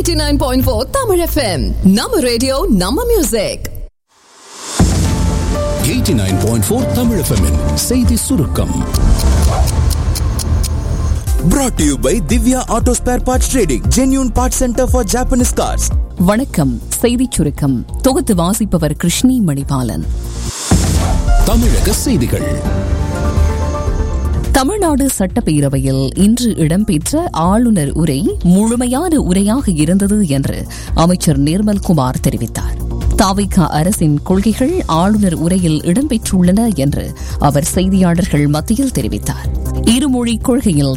89.4 Tamil FM. நம்ம radio நம்ம music 89.4 Tamil FM -இன் செய்தி சுருக்கம் Brought to you by Divya Auto Spare Parts Trading, genuine parts center for Japanese cars. வணக்கம் செய்திச் சுருக்கம் தொகுத்து வாசிப்பவர் கிருஷ்ணி மணிபாலன் தமிழக செய்திகள் தமிழ்நாடு சட்டப்பேரவையில் இன்று இடம்பெற்ற ஆளுநர் உரை முழுமையான உரையாக இருந்தது என்று அமைச்சர் நிர்மல்குமார் தெரிவித்தார் தாவிகா அரசின் கொள்கைகள் ஆளுநர் உரையில் இடம்பெற்றுள்ளன என்று அவர் செய்தியாளர்கள் மத்தியில் தெரிவித்தார் இருமொழி கொள்கையில்